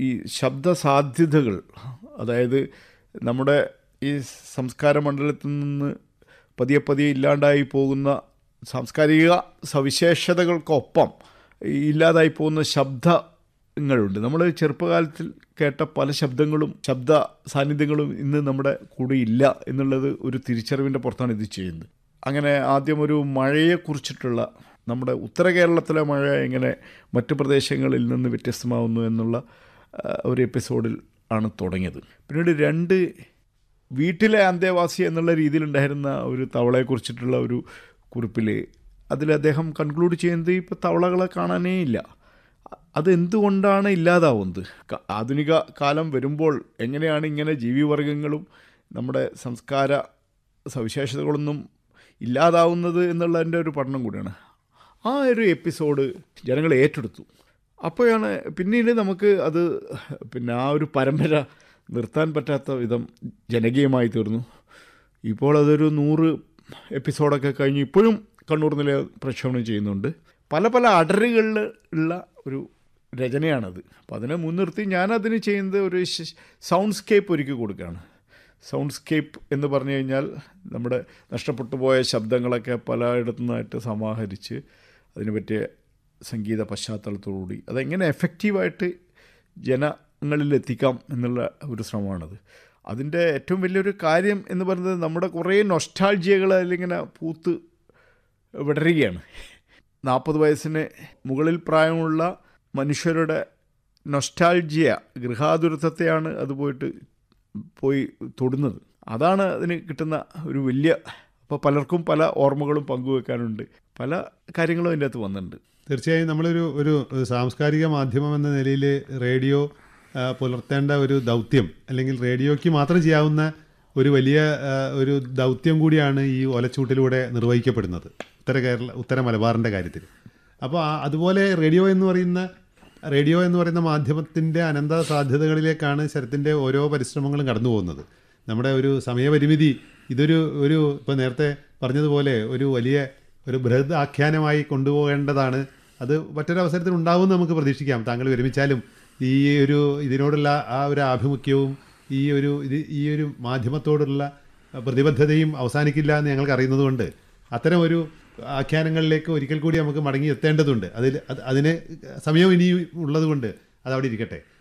ഈ ശബ്ദ സാധ്യതകൾ അതായത് നമ്മുടെ ഈ സംസ്കാര മണ്ഡലത്തിൽ നിന്ന് പതിയെ പതിയെ ഇല്ലാണ്ടായി പോകുന്ന സാംസ്കാരിക സവിശേഷതകൾക്കൊപ്പം ഈ ഇല്ലാതായി പോകുന്ന ശബ്ദങ്ങളുണ്ട് നമ്മൾ ചെറുപ്പകാലത്തിൽ കേട്ട പല ശബ്ദങ്ങളും ശബ്ദ സാന്നിധ്യങ്ങളും ഇന്ന് നമ്മുടെ കൂടെ ഇല്ല എന്നുള്ളത് ഒരു തിരിച്ചറിവിൻ്റെ പുറത്താണ് ഇത് ചെയ്യുന്നത് അങ്ങനെ ആദ്യം ഒരു മഴയെക്കുറിച്ചിട്ടുള്ള നമ്മുടെ ഉത്തര കേരളത്തിലെ മഴ എങ്ങനെ മറ്റു പ്രദേശങ്ങളിൽ നിന്ന് വ്യത്യസ്തമാവുന്നു എന്നുള്ള ആ, ഒരു എപ്പിസോഡിൽ ആണ് തുടങ്ങിയത് പിന്നീട് രണ്ട് വീട്ടിലെ അന്തേവാസി എന്നുള്ള രീതിയിലുണ്ടായിരുന്ന ഒരു തവളയെക്കുറിച്ചിട്ടുള്ള ഒരു കുറിപ്പിൽ അതിൽ അദ്ദേഹം കൺക്ലൂഡ് ചെയ്യുന്നത് ഇപ്പോൾ തവളകളെ കാണാനേ ഇല്ല അത് എന്തുകൊണ്ടാണ് ഇല്ലാതാവുന്നത് ക- ആധുനിക കാലം വരുമ്പോൾ എങ്ങനെയാണ് ഇങ്ങനെ ജീവിവർഗങ്ങളും നമ്മുടെ സംസ്കാര സവിശേഷതകളൊന്നും ഇല്ലാതാവുന്നത് എന്നുള്ളതിൻ്റെ ഒരു പഠനം കൂടിയാണ് ആ ഒരു എപ്പിസോഡ് ജനങ്ങൾ ഏറ്റെടുത്തു അപ്പോഴാണ് പിന്നീട് നമുക്ക് അത് പിന്നെ ആ ഒരു പരമ്പര നിർത്താൻ പറ്റാത്ത വിധം ജനകീയമായി തീർന്നു ഇപ്പോൾ അതൊരു നൂറ് എപ്പിസോഡൊക്കെ കഴിഞ്ഞ് ഇപ്പോഴും കണ്ണൂർ നില പ്രക്ഷേപണം ചെയ്യുന്നുണ്ട് പല പല അടരുകളിൽ ഉള്ള ഒരു രചനയാണത് അപ്പോൾ അതിനെ മുൻനിർത്തി ഞാനതിന് ചെയ്യുന്നത് ഒരു സൗണ്ട് സ്കേപ്പ് ഒരുക്കി കൊടുക്കുകയാണ് സൗണ്ട് സ്കേപ്പ് എന്ന് പറഞ്ഞു കഴിഞ്ഞാൽ നമ്മുടെ നഷ്ടപ്പെട്ടു പോയ ശബ്ദങ്ങളൊക്കെ പലയിടത്തു നിന്നായിട്ട് സമാഹരിച്ച് അതിന് പറ്റിയ സംഗീത പശ്ചാത്തലത്തോടുകൂടി അതെങ്ങനെ എഫക്റ്റീവായിട്ട് ജനങ്ങളിൽ എത്തിക്കാം എന്നുള്ള ഒരു ശ്രമമാണത് അതിൻ്റെ ഏറ്റവും വലിയൊരു കാര്യം എന്ന് പറയുന്നത് നമ്മുടെ കുറേ നൊസ്റ്റാൾജിയകൾ അതിലിങ്ങനെ പൂത്ത് വിടരുകയാണ് നാൽപ്പത് വയസ്സിന് മുകളിൽ പ്രായമുള്ള മനുഷ്യരുടെ നൊസ്റ്റാൾജിയ ഗൃഹാതുരത്വത്തെയാണ് അത് പോയിട്ട് പോയി തൊടുന്നത് അതാണ് അതിന് കിട്ടുന്ന ഒരു വലിയ അപ്പോൾ പലർക്കും പല ഓർമ്മകളും പങ്കുവെക്കാനുണ്ട് പല കാര്യങ്ങളും അതിൻ്റെ അകത്ത് വന്നിട്ടുണ്ട് തീർച്ചയായും നമ്മളൊരു ഒരു ഒരു സാംസ്കാരിക മാധ്യമം എന്ന നിലയിൽ റേഡിയോ ആ, പുലർത്തേണ്ട ഒരു ദൗത്യം അല്ലെങ്കിൽ റേഡിയോയ്ക്ക് മാത്രം ചെയ്യാവുന്ന ഒരു വലിയ ആ, ഒരു ദൗത്യം കൂടിയാണ് ഈ ഒലച്ചൂട്ടിലൂടെ നിർവഹിക്കപ്പെടുന്നത് ഉത്തര കേരള ഉത്തര മലബാറിൻ്റെ കാര്യത്തിൽ അപ്പോൾ ആ- അതുപോലെ റേഡിയോ എന്ന് പറയുന്ന റേഡിയോ എന്ന് പറയുന്ന മാധ്യമത്തിൻ്റെ അനന്ത സാധ്യതകളിലേക്കാണ് ശരത്തിൻ്റെ ഓരോ പരിശ്രമങ്ങളും കടന്നു പോകുന്നത് നമ്മുടെ ഒരു സമയപരിമിതി ഇതൊരു ഒരു ഇപ്പോൾ നേരത്തെ പറഞ്ഞതുപോലെ ഒരു വലിയ ഒരു ബൃഹത് ആഖ്യാനമായി കൊണ്ടുപോകേണ്ടതാണ് അത് മറ്റൊരവസരത്തിൽ ഉണ്ടാവുമെന്ന് നമുക്ക് പ്രതീക്ഷിക്കാം താങ്കൾ വിരമിച്ചാലും ഈ ഒരു ഇതിനോടുള്ള ആ ഒരു ആഭിമുഖ്യവും ഈ ഒരു ഇത് ഈ ഒരു മാധ്യമത്തോടുള്ള പ്രതിബദ്ധതയും അവസാനിക്കില്ല എന്ന് ഞങ്ങൾക്ക് അറിയുന്നതുകൊണ്ട് അത്തരം ഒരു ആഖ്യാനങ്ങളിലേക്ക് ഒരിക്കൽ കൂടി നമുക്ക് മടങ്ങി എത്തേണ്ടതുണ്ട് അതിൽ അത് അതിന് സമയം ഇനിയും ഉള്ളതുകൊണ്ട് അതവിടെ ഇരിക്കട്ടെ